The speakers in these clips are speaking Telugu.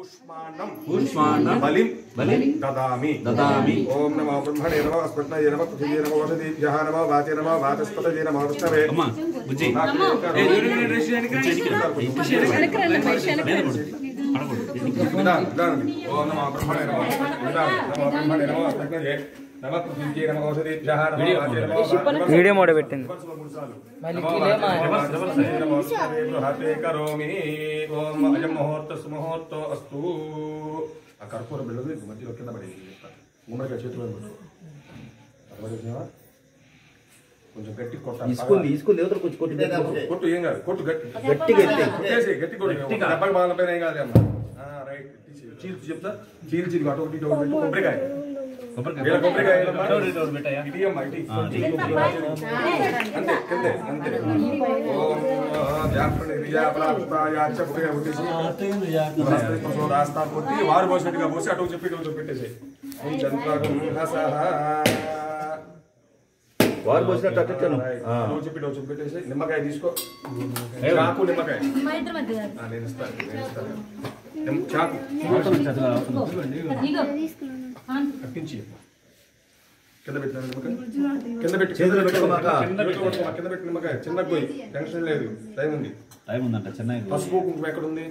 ఊష్మానం ఊష్మానం బలిం బలిం దదామి దదామి ఓం నమో బ్రహ్మణే నమో అస్మత్నయే నమో పృథివీ నమో వసతిభ్యః నమో వాచే నమో వాచస్పతయే నమో విష్ణవే అమ్మా బుజ్జి ఏ దూరం వెళ్ళి డ్రెస్ చేయడానికి విధానం విధానం ఓం నమో బ్రహ్మణే నమో విధానం నమో బ్రహ్మణే నమో అస్మత్నయే నమో పృథివీ నమో వసతిభ్యః నమో వాచే నమో వాచస్పతయే వీడియో మోడ పెట్టింది హాతే కరోమి ఓం అయం ముహూర్త సుముహూర్తో అస్తు ఆ కర్పూర బిళ్ళది మధ్యలో కింద పడి గుమ్మడికాయ చేతిలో పెట్టు. అట్లా చేసినావా? కొంచెం గట్టి కొట్టాలి తీసుకుంది తీసుకుంది యువతలు కొంచెం కొట్టి కొట్టు ఏం కాదు కొట్టు గట్టి గట్టిగా ఎత్తి. కొట్టేసి గట్టి కొట్టు దెబ్బకి బాగా పైన ఏం కాదు అమ్మా ఆ, రైట్ తీసి. చీల్చి చెప్తా చీల్చి ఇదిగో అటు ఒకటి ఇటు ఒకటి పెట్టు. కొబ్బరికాయ వీళ్ళ కొబ్బరికాయ ఏదమ్మా? ఇటు అమ్మా, ఇటు. అంతే కిందే అంతే ఓం జాపని రియాప్రాప్తాయ చెప్పుగా కొట్టేసి రాస్తా కొట్టి వారు పోసినట్టుగా పోసి అటు చెప్పి ఇటు పెట్టేసి వారు పోసినట్టు అట్టు ఇచ్చాను. ఆ. చెప్పి ఇటు చెప్పి పెట్టేసి నిమ్మకాయ తీసుకో చాకు నిమ్మకాయ ఆ, నేను ఇస్తాను నేను ఇస్తాను నిమ్మ- చాకు కట్టించి కింద పెట్టిన నిమ్మకాయ కింద పెట్టి చేతిలో పెట్టుకోమాక. కింద పెట్టుకోమాక. కింద పెట్టిన నిమ్మకాయ చిన్న పోయి టెన్షన్ లేదు టైం ఉంది టైం ఉందంట చెన్నై పసుపు కుంకుమ ఎక్కడ ఉంది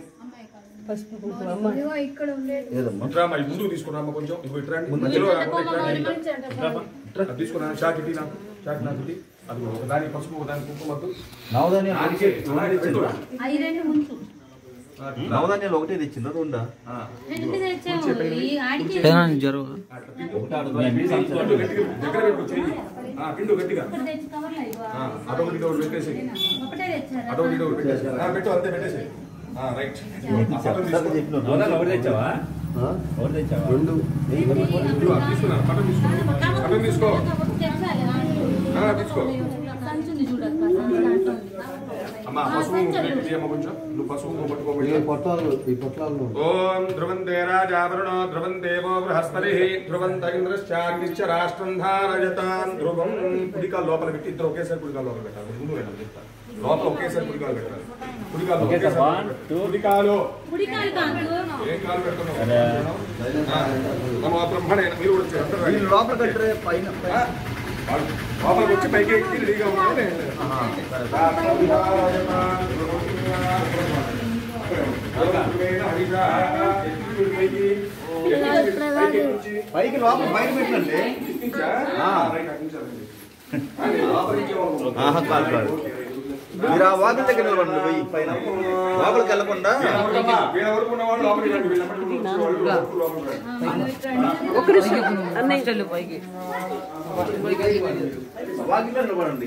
ఏదమ్మా ఇట్రామా ఈ ముందుకు తీసుకురామా కొంచెం ఇవి ఇట్రాండి మధ్యలో రాకుండా ఇట్రాండి. అది తీసుకున్నా చాక్ ఇటీ నాకు చాక్ నాకు ఇటీ అది ఒక దాని పసుపు ఒక దాని కుంకుమ వద్దు నవధాన్యాలు దానికే ఒకటి తెచ్చిందా? అవి రెండు ఉంచు నవధాన్యాలు ఒకటే తెచ్చిందా రెండా ఆ, రెండు తెచ్చాము ఈ ఆడికి జరుగు అట్లా పిండు. పిండు గట్టిగా దగ్గర పెట్టు చెయ్యి ఆ, పిండు గట్టిగా ఒకటి తెచ్చి కవర్లో ఇవ్వు. ఆ, అదొకటి ఇదొకటి పెట్టేసి ఒకటే తెచ్చారా అదొకటి ఇదొకటి పెట్టేసి ఆ, పెట్టు అంతే పెట్టేసి ఆ, రైట్ ఆ, పక్కన తీసుకో. చెప్పినట్టు ఒకటి తెచ్చావా ఒకటి తెచ్చావా రెండు ఇదిగో, తీసుకున్నాను పక్కన తీసుకో పక్కన తీసుకో ఒకటి తెచ్చాలి ఆ, తీసుకో సంచుంది చూడక్క సంచి దాంట్లో ఉంది. అమ్మా పసుపు కుంకుమ తీయమ్మ కొంచెం నువ్వు పసుపు కుంకుమ పట్టుకోబట్టి పొట్టాలు ఈ పొట్లాలు ఓం ధ్రువంతే రాజావరుణో ధ్రువం దేవో బృహస్పతి ధ్రువంత ఇంద్రశ్చాగ్నిశ్చ రాష్ట్రం ధారయతాన్ ధ్రువం కుడికాలు లోపల పెట్టి ఇద్దరు ఒకేసారి కుడికాలు లోపల పెట్టాలి ముందు పెట్టాలి చెప్తా లోపల ఒకేసారి కుడికాలు పెట్టాలి కుడికాలు ఒకేసారి ఒకేసారి one, two. కుడికాలు కుడికాలు కాదు ఏం కాలు పెడుతున్నావు ఆ, నమో బ్రహ్మణే మీరు కూడా వచ్చారు. అందరూ రండి. లోపల కట్టరే పైన ఆ, వాళ్ళు లోపలికి వచ్చి పైకి ఎక్కి రెడీగా ఉన్నాడు పైకి లోపల పైన పెట్టండి ఆహా కాదు కాదు మీరు ఆ వాకిల దగ్గర నిలబడండి పోయి పైన లోపలికి వెళ్ళకుండా వాకిట్లో నిలబడండి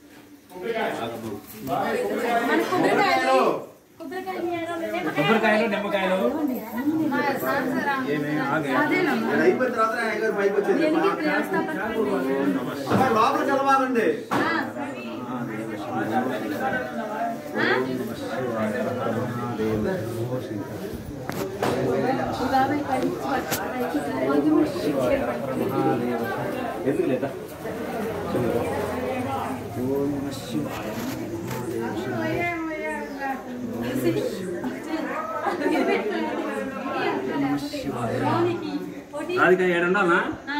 కొబ్బరికాయలు నిమ్మకాయలు ఇది అయిపోయిన తర్వాత ఆయన గారు పైకి వచ్చేది అమ్మా, లోపలికి వెళ్ళవాలండి ఎందుకు లేదా రాధిక ఏడున్నానా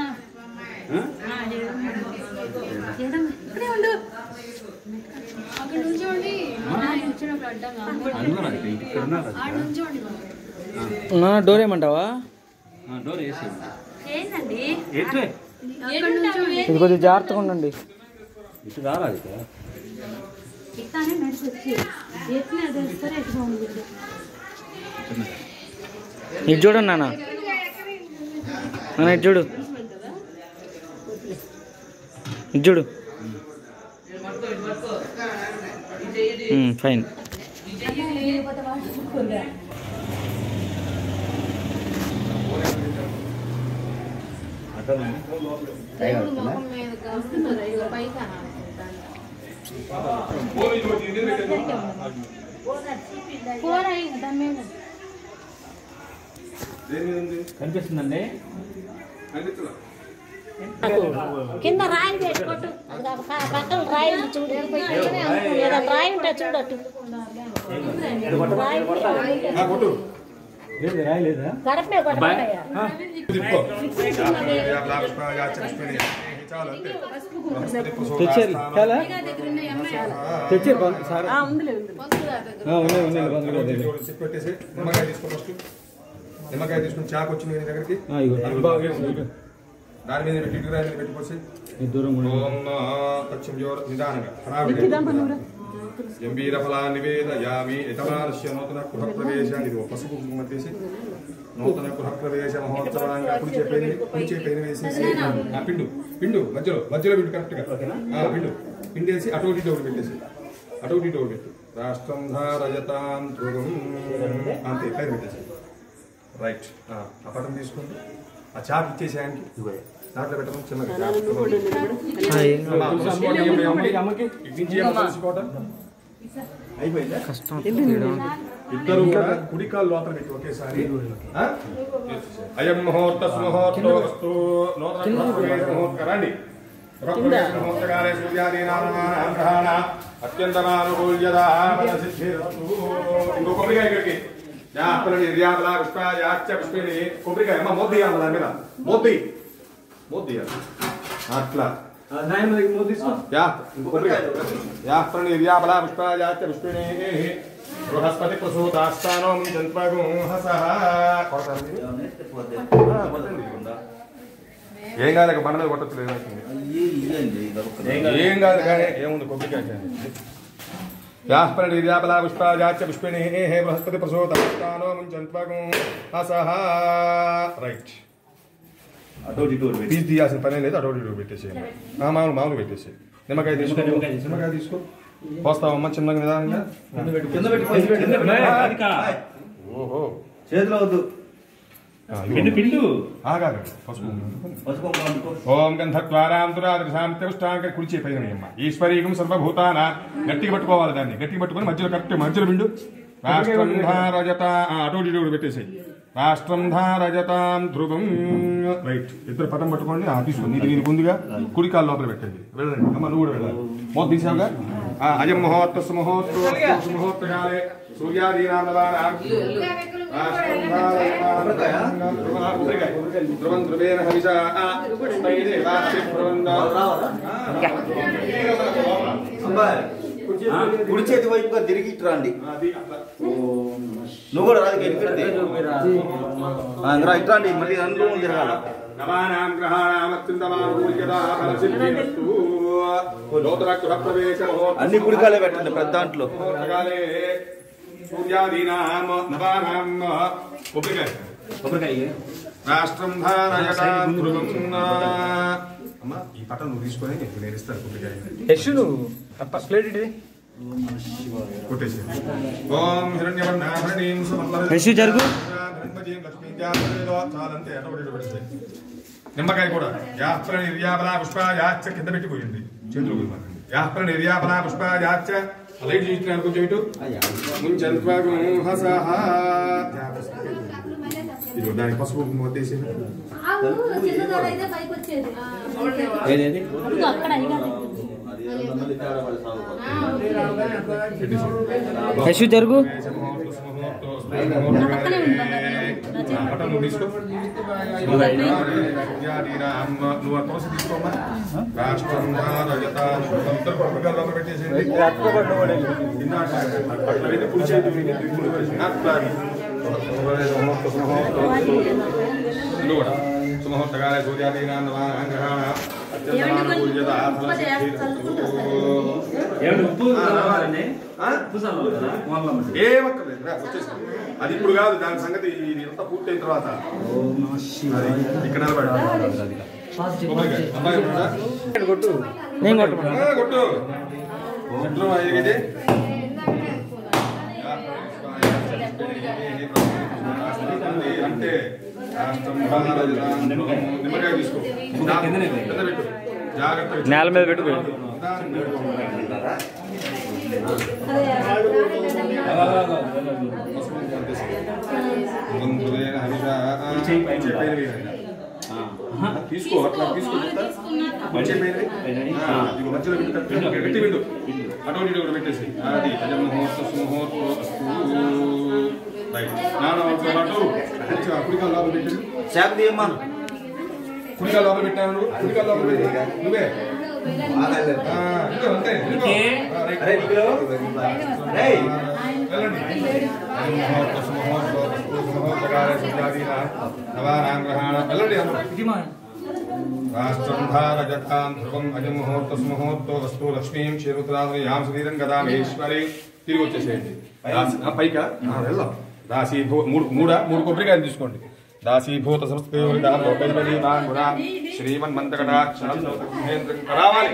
ఇక్కడే ఉండు అక్కడ నుంచోండి వచ్చినప్పుడు అడ్డంగా అడుగు రాధిక ఇక్కడ ఉన్నా ఆడ నుంచోండి డోర్ ఏమంటావా డోర్ వేసి ఏంటండి ఎట్లే అక్కడ నుంచోండి ఇది కొద్దిగా జాగ్రత్తగా ఉండండి ఇటు రా రాధిక ఇట్లానే నడిచి వచ్చి ఎట్లా తెలుస్తారో ఎట్లా ఉంది ఇది చూడండి నాన్న నాన్న ఇది చూడు ఇది చూడు ఉమ్, ఫైన్ కూర దాని మీద కనిపిస్తుందండి కింద రాయి పెట్టుకోట్టు పక్కన రాయి ఉంది చూడు ఏదైనా రాయి ఉంటే చూడట్టు రాయి కొట్టు లేదు రాయలేదా గడప మీద కొట్టబడ్డాయా తిప్పుకో. యాభై పుష్పాయ పుష్పిణి చాలు అంతే బృహస్పతి తెచ్చారు చాలా ప్రసూతాస్తానో తెచ్చారు సార్ ఉన్నాయి ఉన్నాయి బంధువులు గారి దగ్గర. చెప్పి పెట్టేసి నిమ్మకాయ తీసుకో ఫస్ట్ నిమ్మకాయ తీసుకుని చాకు వచ్చింది నీ దగ్గరికి ఆ, ఇగో. బాగా ఇగో. దాని మీద పెట్టి ఇటుకు రాయి మీద పెట్టుకోసి ఈ దూరం ఉండు. ఓం పశ్చిమ జోర నిదానంగా హడావిడి ఎంబీర ఫలా నివేదయామి యజమానస్య నూతన గృహ ప్రవేశ ఇది ఓ పసుపు కుంకుమ తీసి నూతన గృహ ప్రవేశ మహోత్సవంగా కుడి చేపైన కుడి చేపైన వేసేసి ఆ పిండు పిండు మధ్యలో మధ్యలో పిండు కరెక్ట్ గా ఆ పిండు పిండేసి అటు ఇటు ఒకటి పెట్టేసి అటు ఇటు ఒకటి పెట్టు రాష్ట్రం ధారయతాం ధ్రువం అంతే పైన పెట్టేసి రైట్ ఆ పటం తీసుకుంటూ ఆ చాప్ ఇచ్చేసి ఆయనకి దాంట్లో పెట్టడం చిన్నగా అమ్మా, చూసుకోండి, అమ్మ, అమ్మ, అమ్మకి ఇటు నుంచి ఏమో తెలుసుకోవటం అయిపోయిందా కష్టం తీయడం. ఇద్దరు కూడా కుడి కాలు లోపల పెట్టి ఒకేసారి ఆ? అయం ముహూర్త సుముహూర్తో వస్తు నూతన గృహప్రవేశ ముహూర్త రండి గృహప్రవేశ ముహూర్తకాలే సూర్యాదీనానాం గ్రహాణ అత్యంతమానుకూల్యదా సిద్ధిరస్తు ఇంకో కొబ్బరికాయ ఇక్కడికి యాపలని నిర్యాపల పుష్ప యాచ పుష్పిని కొబ్బరికాయ అమ్మ మోద్ది ఇయ్యాలి దాని మీద మోద్ది మోద్ది ఇయ్యాలి. అట్లా నాయన దగ్గర మూడు తీసుకో యా కొబ్బరికాయ యా ప్రణీర్యాబలా పుష్పాయాచ పుష్పిణీ బృహస్పతి ప్రసూతాస్థానం జంత్వగుంహసః కొడతారు మీరు? ఆ, కొట్టండి. ఏం కాదు ఇక బండ మీద కొట్టచ్చు ఏమవుతుంది అయ్యి ఇయ్యండి ఇదొక ఏం కాదు కానీ ఏముంది కొబ్బరికాయ యాః ప్రణీర్యాబలా పుష్పాయాచ పుష్పిణీ బృహస్పతి ప్రసూతాస్థానం జంత్వగుంహసః రైట్ అటు ఇటు ఒకటి పెట్టి. పీస్ తీయాల్సిన పని లేదు అటు ఇటు పెట్టేసేయండి ఆ, మామూలు మామూలు పెట్టేసి నిమ్మకాయ తీసుకో నిమ్మకాయ తీసుకో పోస్తావమ్మా చిన్నగా నిదానంగా కింద పెట్టు కింద పెట్టు కింద పెట్టు. ఓహో చేతిలో వద్దు ఆ, ఇదిగో. పిండు పిండు ఆగాగు. పసుపు పసుపు కుంకుమ అందుకో. ఓం గంధత్వారాంతురాదృశాంత్యష్టాంక కుడిచే పైన అమ్మ ఈశ్వరీకం సర్వభూతాన గట్టిగా పట్టుకోవాలి దాన్ని గట్టిగా పట్టుకొని మధ్యలో కరెక్ట్ మధ్యలో బిండు రాష్ట్రం ధారజత ఆ, అటు ఇటు కూడా పెట్టేసి రాష్ట్రం ధారజతాం ధ్రువం రైట్ ఇద్దరు పటం పట్టుకోండి ఆ తీసుకోండి ఇది నీకు ఉందిగా కుడి కాలు లోపల పెట్టండి వెళ్ళండి అమ్మ నువ్వు కూడా వెళ్ళాలి మోత తీసావుగా ఆ, అయం ముహూర్త సుముహూర్త సుముహూర్త కాలే సూర్యాదీనామలానాం రాష్ట్రం ధారజతాం ధ్రువం కొబ్బరికాయ. ధ్రువం ధ్రువేణ హవిషా పుష్పైనే రాత్రి ప్రవందా అబ్బాయి ఆ, కుడి చేతి వైపుగా తిరిగి ఇటు రండి నువ్వు కూడా రాదు ఎక్కడితే రా ఇటు రండి మళ్ళీ రెండు రూములు తిరగాల నవానాం గ్రహాణాం అత్యంతమానుకూల్యదా ఫలసిద్ధిరస్తు. నూతన గృహప్రవేశ మహోత్సవ అన్ని కుడికాలే పెట్టండి పెద్ద దాంట్లో ముహూర్తకాలే సూర్యాదీనాం నవానాం కొబ్బరికాయ కొబ్బరికాయ రాష్ట్రం ధారయతాం ధ్రువం అమ్మ ఈ పటం నువ్వు తీసుకొని నేను నేర్పిస్తాను కొబ్బరికాయ యశు నువ్వు ప్లేట్ ఇది కొట్టేసి ఓం హిరణ్యవర్ణాభరణీం సుమల్లర యశు జరుగు. హిరణ్మజీం లక్ష్మీం జాతవేదో చాలంతే అటు ఇటు పెడితే నిమ్మకాయ కూడా యాత్ర నిర్యాపలా పుష్ప యాచ కింద పెట్టిపోయింది చేతులు కొయ్యమాకండి. యాత్ర నిర్యాపలా పుష్ప యాచ లైట్ చూస్తున్నాను కొంచెం ఇటు ముంచంత్వగుంహసః ఇదిగో దానికి పసుపు మొత్తేసి ఆవు చిన్నదైతే పైకి వచ్చేది ఏదేది అదిగో అక్కడ అయ్యగారు యశు జరుగు నా పక్కనే ఉంది బంగారం. పటం నువ్వు తీసుకో నువ్వు ఆ తోసి తీసుకోమా రాష్ట్రం రాజతాం ఉత్తర పక్కగా లోపల పెట్టేసేయండి ఇందాక అట్లయితే కుడి చేతి మీద దిగులు వేసి అట్లా ఇల్లు కూడా సుముహూర్తకాల సూర్యాదీనాంగహాణ అత్యంతమానుకూల్యత ఏమంటే ఉప్పు చల్లాలండి? ఉప్పు చల్లాలి కదా? వాళ్ళ మధ్య. ఏమక్కర్లేదు రా, వచ్చేసి అది ఇప్పుడు కాదు దాని సంగతి ఇది అంతా పూర్తయిన తర్వాత అది ఇక్కడ నిలబడి కొబ్బరికాయ. అబ్బాయి ఉన్నాడా? నేను కొట్టమను ఆ, కొట్టు ఎట్లు అయ్యేది అంటే రాష్ట్రం నిమ్మకాయ తీసుకో కిందనే కింద పెట్టు జాగ్రత్తగా నేల మీద పెట్టుకో తీసుకో అట్లా తీసుకో మంచి మధ్యలో పెట్టు, కరెక్ట్ గా పెట్టి పెట్టు అటువంటి కూడా పెట్టేసి అది అజం ముహూర్త సుముహూర్త రైట్ నాన్నతో పాటు కొంచెం ఆ కుడికాలు లోపల పెట్టండి చేప తీయమ్మా కుడికాలు లోపల పెట్టాను నువ్వు కుడికాలు లోపల పెట్టి నువ్వే ఆ, ఇదిగో అంతే ఇదిగో. ఆ, రైట్. అరే నీకు రేయ్ వెళ్ళండి ముహూర్త సుముహూర్త సుముహూర్తకాల సిద్ధాదీన నవానాం గ్రహాణ వెళ్ళండి అందరూ రాష్ట్రం ధారజతాం ధ్రువం అజముహూర్త సుముహూర్తో వస్తు లక్ష్మీం క్షీరుద్రాదుని యాం సుధీరం గదా మహేశ్వరి తిరిగి వచ్చేసేయండి దాసి- ఆ, పైకా ఆ, వెళ్దాం దాసీభూ మూడు మూడా మూడు కొబ్బరికాయలు తీసుకోండి దాసీభూత సంస్థ శ్రీమన్మంతకటాక్షరం రావాలి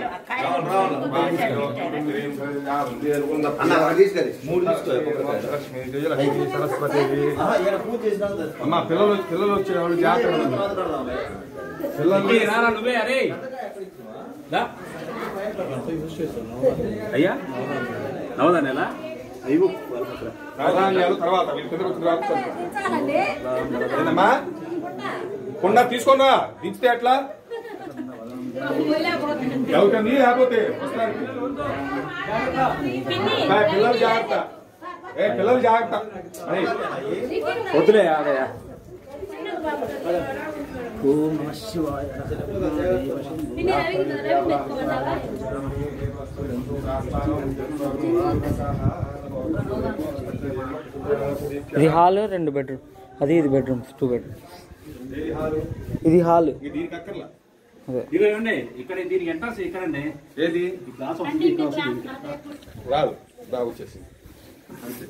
అన్న ఒకటి తీసుకెళ్ళి మూడు తీసుకో లక్ష్మీ జయ లక్ష్మీ సరస్వతి ఆహా, ఈయన పూజ చేసినాక తెస్తా. అమ్మా పిల్లలు పిల్లలు వచ్చేవాళ్ళు జాగ్రత్త తర్వాత పెడదాంలే. పిల్లలు రారా నువ్వే అరే దా. అయ్యా నవదా నెల ప్రాధాన్యాలు తర్వాత వీళ్ళు కిందకు వచ్చిన తర్వాత ఏందమ్మా కొండ తీసుకోనా దించితే ఎట్లా ఎవరికని లేకపోతే వస్తారు. ఆ, పిల్లలు జాగ్రత్త ఏ పిల్లలు జాగ్రత్త అరే, వద్దులే ఆదయ్యా ఇది హాల్ రెండు బెడ్రూమ్ అది ఇది బెడ్రూమ్స్ టూ బెడ్రూమ్ ఇది హాల్ ఇది దీనికి అక్కర్లా ఇదిగో ఇవ్వండి ఇక్కడ దీనికి ఎంట్రన్స్ ఇక్కడండి ఏది ఈ గ్లాస్ వస్తుంది ఇక్కడ వస్తుంది రాదు రా వచ్చేసి అంతే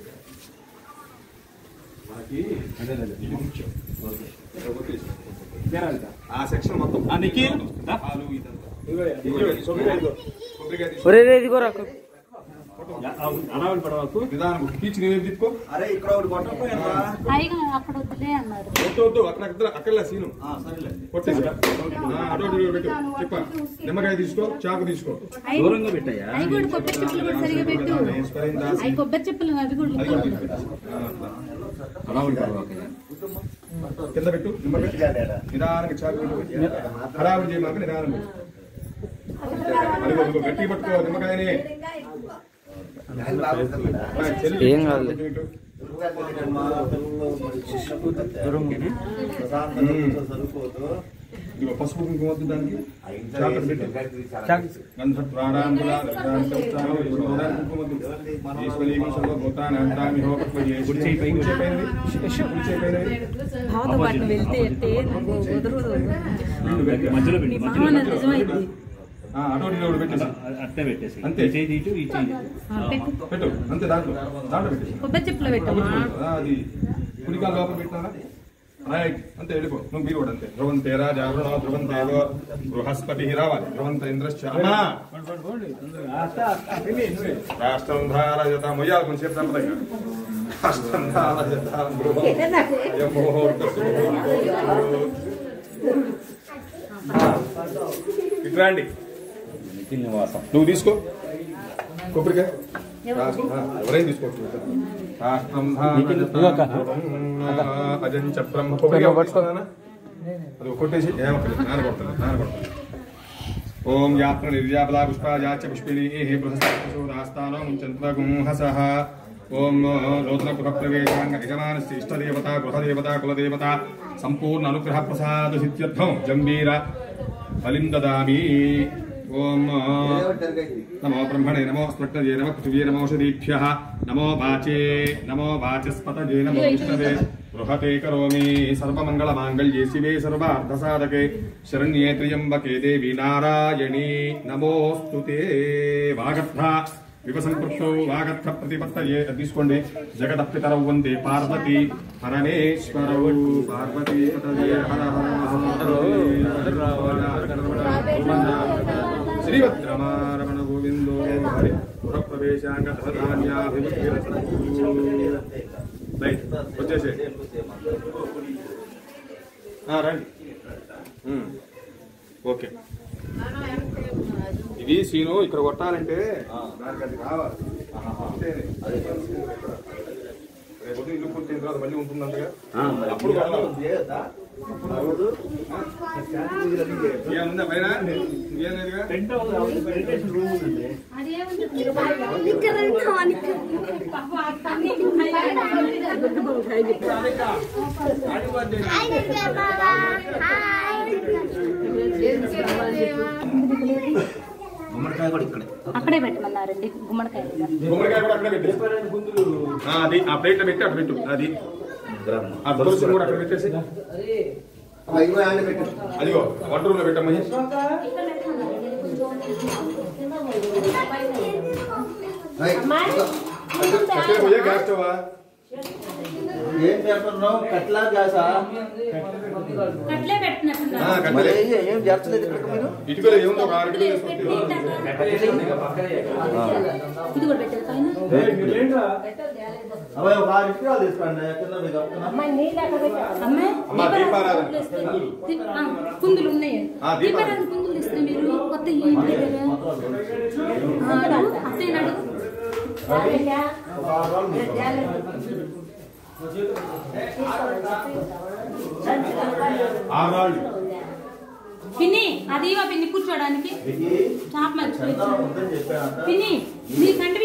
మనకి ఇది ముఖ్యం ఆ సెక్షన్ మొత్తం ఆ, నిఖిల్, దా. హాలు ఇదంతా ఇదిగో, కొబ్బరికాయ ఇదిగో. కొబ్బరికాయ తీసుకో. ఒరే రే ఇదిగోరా అడవులు పడవకు నిదానం పీచ్ నీవే తిప్పుకో అరే ఇక్కడ ఒకటి కొట్టకపోయినా పైగా అక్కడ వద్దులే అన్నారు వద్దు వద్దు అక్కడ అక్కడ అక్కర్లే సీను సరేలే కొట్టేసి ఆ, అటు ఇటు ఇటు పెట్టు చెప్ప నిమ్మకాయ తీసుకో చాకు తీసుకో దూరంగా పెట్టాయా అవి కూడా కొబ్బరి చెప్పులు కూడా సరిగా పెట్టు ఈశ్వరీం దాసి. అవి కొబ్బరి చెప్పులు అవి కూడా అది కూడా తీసుకో. ఆ, అడవులు పడవకు కింద పెట్టు నిమ్మకాయ నిదానంగా చాకు పెట్టు హడావిడి చేయమాక నిదానం పెట్టు అదిగో, అదిగో, గట్టిగా పట్టుకో నిమ్మకాయని ఆ, చెల్లి, ఏం కాదులే. ఇటు, ఇటు. సరిపోదు ఇదిగో పసుపు కుంకుమ వద్దు దానికి చాకు పెట్టు గంధ ప్రాణాంబుల దర్శనాంతం ఈశ్వర కుంకుమ వద్దు. ఈశ్వరీయం సర్వభూతానాంతామి హోపత్వయే. కుడి చేయి పైన, కుడి చేయి పైనది. కుడి చేయి పైనది. భావతో పాటు వెళ్తే ఎట్టే కుదరదు రెండు పెట్టు. మధ్యలో పెట్టి మధ్యలో భావన నిజమైంది ఆ, అటు ఇటు ఇటు పెట్టేసి అట్టే పెట్టేసి అంతే. ఈ చేయి ఇటు ఈ చేయి ఇటు. పెట్టు పెట్టు అంతే దాంట్లో దాంట్లో పెట్టేసి కొబ్బరి చెప్పులు పెట్టమ్మా ఆ, అది కుడికాల లోపల పెట్టినా రైట్ అంతే వెళ్ళిపో నువ్వు మీరు కూడా అంతే ధ్రువంతే రాజా అరుణ ధ్రువంతేవో బృహస్పతి రావాలి ధ్రువంత ఇంద్రశ్చ అమ్మా రాష్ట్రం ధారయత మొయ్యాలి కొంచెం సంపదగా రాష్ట్రం ధారయత ముహూర్త ఇట్రాండి నిఖిల్ నివాసం నువ్వు తీసుకో కొబ్బరికాయ రాష్ట్రం- ఆ, ఎవరైనా తీసుకోవచ్చు రాష్ట్రం అజంచ బ్రహ్మ కొబ్బరికాయ పట్టుకోనా అది కొట్టేసి ఏమక్కర్లేదు నాన్న కొడతాను నాన్న కొడతాను ఓం యాత్ర నిర్యాపదా పుష్పాయాచ పుష్పిణీ బృహస్పతిశూదాస్తానో ముంచంత్రగుంహసః ఓం నూతన గృహ ప్రవేశాంగ యజమానస్య ఇష్టదేవత గృహదేవత కులదేవత సంపూర్ణ అనుగ్రహ ప్రసాద సిద్ధ్యర్థం జంబీర బలిం దదామి ఓం నమో బ్రహ్మణే నమో స్పృట్టజే నమ పృథివీ నమోషధీభ్య నమో వాచే నమో వాచస్పతజే నమో విష్ణవే బృహతే కరోమి సర్వమంగళ మాంగళ్యే శివే సర్వార్థసాధకే శరణ్యే త్ర్యంబకే దేవి నారాయణీ నమోస్తుతే వాగర్థ వివసంపృక్తో వాగర్థ ప్రతిపత్తయే అది తీసుకోండి జగత పితరౌ వందే పార్వతి పరమేశ్వరౌ పార్వతీ పతయే హర హర శ్రీభద్రమారమణ గోవిందో హరి పురప్రవేశాంగ వచ్చేసే రండి ఉమ్. ఓకే ఇది సీను ఇక్కడ కొట్టాలంటే దానికి అది కావాలి అంతేనే. రేపు పొద్దున్న ఇల్లు పూర్తయిన తర్వాత మళ్ళీ ఉంటుందంటగా అప్పుడు కొడదాం. ఏముందా పైన ఇంకేం లేదుగా అది ఏముంటుంది గుమ్మడికాయ కూడా ఇక్కడే అక్కడే పెట్టమన్నారండి గుమ్మడికాయ గుమ్మడికాయ కూడా అక్కడే పెట్టేసి ఆ, అది ఆ ప్లేట్లో పెట్టి అక్కడ పెట్టు అది ఆ తులసి కూడా అక్కడ పెట్టేసి ఇదిగో ఆయన పెట్టు అదిగో వంట రూమ్ లో పెట్టమ్మా ఏయ్, ఇదిగో. కట్టెలు పోయే గ్యాస్ స్టవ్ ఏం చేస్తున్నావు కట్లా గ్యాసా అట్లే ఆ, పెట్టినట్టున్నారు మరి కట్టెలే ఏం- ఏం చేర్చలేదు ఇక్కడికి మీరు ఇటుకలు ఏముందో ఒక ఆరు కిలోలు పెట్టి వేసుకుంటే ఇది కూడా పెట్టారు పైన అబ్బాయి ఒక ఆరు ఇటుకలు తీసుకోండి కింద మీకు చెప్తున్నా. అమ్మాయి నీళ్ళు ఎక్కడ పెట్టావు అమ్మాయి అమ్మా, దీపారాధన. దీపారాధన ఇస్తే దీప- ఆ, కుందులు ఉన్నాయి ఆ, దీపారాధన. దీపారాధన కుందులు ఇస్తే మీరు కొత్త ఈ ఇంటి దగ్గర ఆ, అడుగు అత్తయ్య అడుగు రాలేదా? ఒక ఆరు రోజులు తీసుకో. ఆరు రాళ్ళు పిన్ని అది ఇవ్వ పిన్ని కూర్చోడానికి ఇది చాప మర్చిపోయి చందనం ఉందని చెప్పానంట పిన్ని మీకంటే